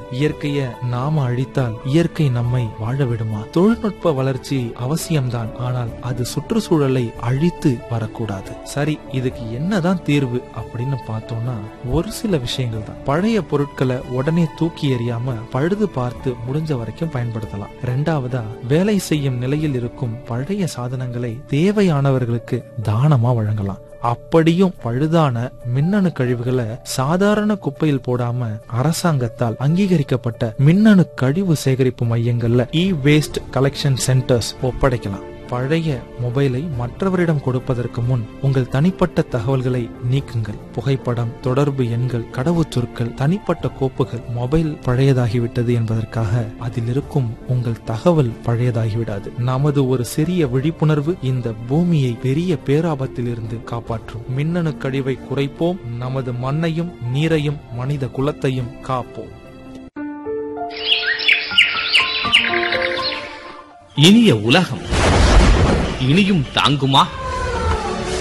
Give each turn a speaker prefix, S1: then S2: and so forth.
S1: இயற்கைய நாம அழித்தால் இயற்கை நம்மை வாழ விடுமா தொழில்நுட்ப வளர்ச்சி அவசியம்தான் ஆனால் அது சுற்றுச்சூழலை அழித்து வரக்கூடாது சரி இதுக்கு என்னதான் தீர்வு அப்படின்னு பார்த்தோம்னா ஒரு சில விஷயங்கள் தான் பழைய பொருட்களை உடனே தூக்கி எறியாம பழுது பார்த்து முடிஞ்ச வரைக்கும் பயன்படுத்தலாம் ரெண்டாவதா வேலை செய்யும் நிலையில் இருக்கும் பழைய சாதனங்களை தேவையானவர்களுக்கு தானமா வழங்கலாம் அப்படியும் பழுதான மின்னணு கழிவுகளை சாதாரண குப்பையில் போடாம அரசாங்கத்தால் அங்கீகரிக்கப்பட்ட மின்னணு கழிவு சேகரிப்பு மையங்கள்ல இ வேஸ்ட் கலெக்ஷன் சென்டர்ஸ் ஒப்படைக்கலாம் பழைய மொபைலை மற்றவரிடம் கொடுப்பதற்கு முன் உங்கள் தனிப்பட்ட தகவல்களை நீக்குங்கள் புகைப்படம் தொடர்பு எண்கள் கடவுச்சொற்கள் தனிப்பட்ட கோப்புகள் மொபைல் பழையதாகிவிட்டது என்பதற்காக அதில் இருக்கும் உங்கள் தகவல் பழையதாகிவிடாது நமது ஒரு சிறிய விழிப்புணர்வு இந்த பூமியை பெரிய பேராபத்திலிருந்து காப்பாற்றும் மின்னணு கழிவை குறைப்போம் நமது மண்ணையும் நீரையும் மனித குலத்தையும் காப்போம்
S2: இனிய உலகம் இனியும் தாங்குமா